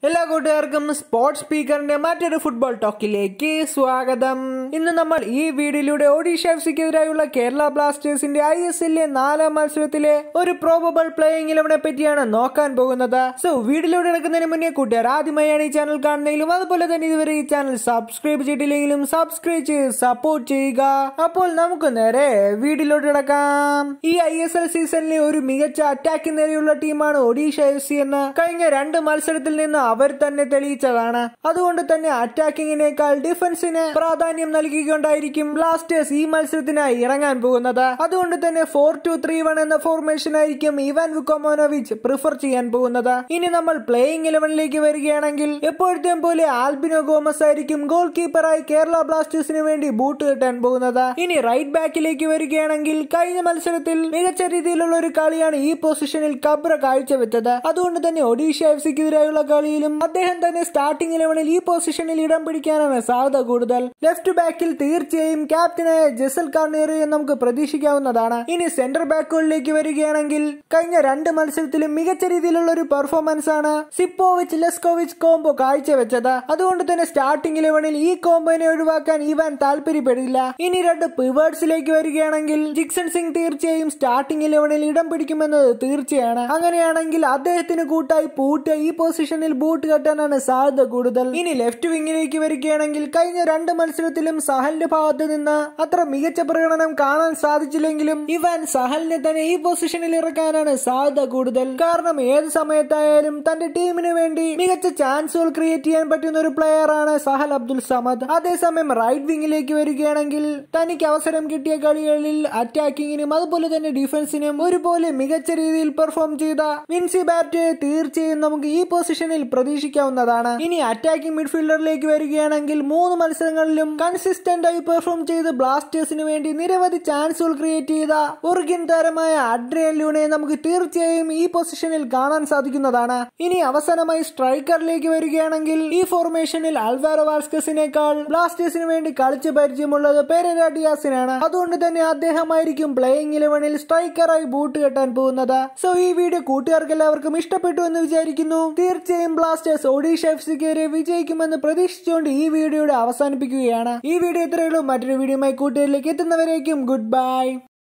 എല്ലാ കൂട്ടുകാർക്കും സ്പോർട്സ് സ്പീക്കറിന്റെ മറ്റൊരു ഫുട്ബോൾ ടോക്കിലേക്ക് സ്വാഗതം ഇന്ന് നമ്മൾ ഈ വീഡിയോയിലൂടെ ഒഡീഷ എഫ് സിക്കെതിരായുള്ള കേരള ബ്ലാസ്റ്റേഴ്സിന്റെ ഐ എസ് എല്ലിലെ നാലാം മത്സരത്തിലെ ഒരു പ്രോബബിൾ പ്ലേയിങ് ഇലവനെ പറ്റിയാണ് നോക്കാൻ പോകുന്നത് സോ വീഡിയോയിലൂടെ എടുക്കുന്നതിന് മുന്നേ കൂട്ടുകാർ ആദ്യമായാണ് ഈ ചാനൽ കാണുന്നതിലും അതുപോലെ തന്നെ ഇതുവരെ ഈ ചാനൽ സബ്സ്ക്രൈബ് ചെയ്തിട്ടില്ലെങ്കിലും സബ്സ്ക്രൈബ് ചെയ്ത് സപ്പോർട്ട് ചെയ്യുക അപ്പോൾ നമുക്ക് നേരെ വീഡിയോയിലോട്ട് കിടക്കാം ഈ ഐ എസ് എൽ സീസണിലെ ഒരു മികച്ച അറ്റാക്കിംഗ് നേരെയുള്ള ടീമാണ് ഒഡീഷ എഫ് സി എന്ന് കഴിഞ്ഞ രണ്ട് മത്സരത്തിൽ നിന്ന് അവർ തന്നെ തെളിയിച്ചതാണ് അതുകൊണ്ട് തന്നെ അറ്റാക്കിങ്ങിനേക്കാൾ ഡിഫൻസിന് പ്രാധാന്യം നൽകിക്കൊണ്ടായിരിക്കും ബ്ലാസ്റ്റേഴ്സ് ഈ മത്സരത്തിനായി ഇറങ്ങാൻ പോകുന്നത് അതുകൊണ്ട് തന്നെ ഫോർ ടു ത്രീ വൺ എന്ന ഫോർമേഷൻ ആയിരിക്കും ഇവാൻ വുക്കോമോനോവിച്ച് പ്രിഫർ ചെയ്യാൻ പോകുന്നത് ഇനി നമ്മൾ പ്ലേയിങ് ഇലവനിലേക്ക് വരികയാണെങ്കിൽ എപ്പോഴത്തെയും പോലെ ആൽബിനോ ഗോമസ് ആയിരിക്കും ഗോൾ കീപ്പറായി കേരള ബ്ലാസ്റ്റേഴ്സിന് വേണ്ടി ബൂട്ട് കെട്ടാൻ പോകുന്നത് ഇനി റൈറ്റ് ബാക്കിലേക്ക് വരികയാണെങ്കിൽ കഴിഞ്ഞ മത്സരത്തിൽ മികച്ച രീതിയിലുള്ള ഒരു കളിയാണ് ഈ പൊസിഷനിൽ കബ്ര കാഴ്ചവെച്ചത് അതുകൊണ്ട് തന്നെ ഒഡീഷ എഫ് സിക്കെതിരായുള്ള കളിയിലും അദ്ദേഹം തന്നെ സ്റ്റാർട്ടിംഗ് ഇലവനിൽ ഈ പൊസിഷനിൽ ഇടം പിടിക്കാനാണ് സാധ്യത കൂടുതൽ ലെഫ്റ്റ് ബാക്കിൽ തീർച്ചയായും ക്യാപ്റ്റനായ ജസൽ കാർണിയറെ നമുക്ക് പ്രതീക്ഷിക്കാവുന്നതാണ് ഇനി സെന്റർ ബാക്കുകളിലേക്ക് വരികയാണെങ്കിൽ കഴിഞ്ഞ രണ്ട് മത്സരത്തിലും മികച്ച രീതിയിലുള്ള ഒരു പെർഫോമൻസ് ആണ് സിപ്പോവിച്ച് ലെസ്കോവിച്ച് കോംബോ കാഴ്ചവെച്ചത് അതുകൊണ്ട് തന്നെ സ്റ്റാർട്ടിംഗ് ഇലവനിൽ ഈ കോംബോനെ ഒഴിവാക്കാൻ ഇവാൻ താല്പര്യപ്പെടില്ല ഇനി രണ്ട് പിവേർഡ്സിലേക്ക് വരികയാണെങ്കിൽ ജിക്സൺ സിംഗ് തീർച്ചയായും സ്റ്റാർട്ടിംഗ് ഇലവനിൽ ഇടം പിടിക്കുമെന്നത് തീർച്ചയാണ് അങ്ങനെയാണെങ്കിൽ അദ്ദേഹത്തിന് കൂട്ടായി പൂട്ട് ഈ പൊസിഷനിൽ ബൂട്ട് കെട്ടാനാണ് സാധ്യത കൂടുതൽ ഇനി ലെഫ്റ്റ് വിങ്ങിലേക്ക് വരികയാണെങ്കിൽ കഴിഞ്ഞ രണ്ട് മത്സരത്തിലും സഹലിന്റെ ഭാഗത്ത് നിന്ന് അത്ര മികച്ച പ്രകടനം കാണാൻ സാധിച്ചില്ലെങ്കിലും ഇവാൻ സഹലിനെ തന്നെ ഈ പൊസിഷനിൽ ഇറക്കാനാണ് സാധ്യത കൂടുതൽ കാരണം ഏത് സമയത്തായാലും തന്റെ ടീമിന് വേണ്ടി മികച്ച ചാൻസുകൾ ക്രിയേറ്റ് ചെയ്യാൻ പറ്റുന്ന ഒരു പ്ലെയർ ആണ് സഹൽ അബ്ദുൽ സമദ് അതേസമയം റൈറ്റ് വിങ്ങിലേക്ക് വരികയാണെങ്കിൽ തനിക്ക് അവസരം കിട്ടിയ കളികളിൽ അറ്റാക്കിങ്ങിനും അതുപോലെ തന്നെ ഡിഫൻസിനും ഒരുപോലെ മികച്ച രീതിയിൽ പെർഫോം ചെയ്ത വിൻസി ബാറ്റെ തീർച്ചയായും നമുക്ക് ഈ പൊസിഷനിൽ പ്രതീക്ഷിക്കാവുന്നതാണ് ഇനി അറ്റാക്കിംഗ് മിഡ്ഫീൽഡറിലേക്ക് വരികയാണെങ്കിൽ മൂന്ന് മത്സരങ്ങളിലും കൺസിസ്റ്റന്റ് ആയി പെർഫോം ചെയ്ത് ബ്ലാസ്റ്റേഴ്സിന് വേണ്ടി നിരവധി ചാൻസുകൾ ക്രിയേറ്റ് ചെയ്ത ഉറുഗ്യൻ താരമായ അഡ്രിയൻ ലൂനെ നമുക്ക് തീർച്ചയായും ഈ പൊസിഷനിൽ കാണാൻ സാധിക്കുന്നതാണ് ഇനി അവസാനമായി സ്ട്രൈക്കറിലേക്ക് വരികയാണെങ്കിൽ ഈ ഫോർമേഷനിൽ അൽവാരോ വാസ്കസിനേക്കാൾ ബ്ലാസ്റ്റേഴ്സിന് വേണ്ടി കളിച്ച് പരിചയമുള്ളത് പെരേര ഡിയാസിനാണ് അതുകൊണ്ട് തന്നെ അദ്ദേഹമായിരിക്കും പ്ലേയിങ് ഇലവനിൽ സ്ട്രൈക്കറായി ബൂട്ട് കെട്ടാൻ പോകുന്നത് സോ ഈ വീഡിയോ കൂട്ടുകാർക്ക് എല്ലാവർക്കും ഇഷ്ടപ്പെട്ടു എന്ന് വിചാരിക്കുന്നു തീർച്ചയായും ബ്ലാസ്റ്റേഴ്സ് ഒഡീഷ എഫ് സിക്കെതിരെ വിജയിക്കുമെന്ന് പ്രതീക്ഷിച്ചുകൊണ്ട് ഈ വീഡിയോയുടെ അവസാനിപ്പിക്കുകയാണ് ഈ വീഡിയോ ഇത്രയുള്ളൂ മറ്റൊരു വീഡിയോയുമായി കൂട്ടുകാരിലേക്ക് എത്തുന്നവരേക്കും ഗുഡ് ബൈ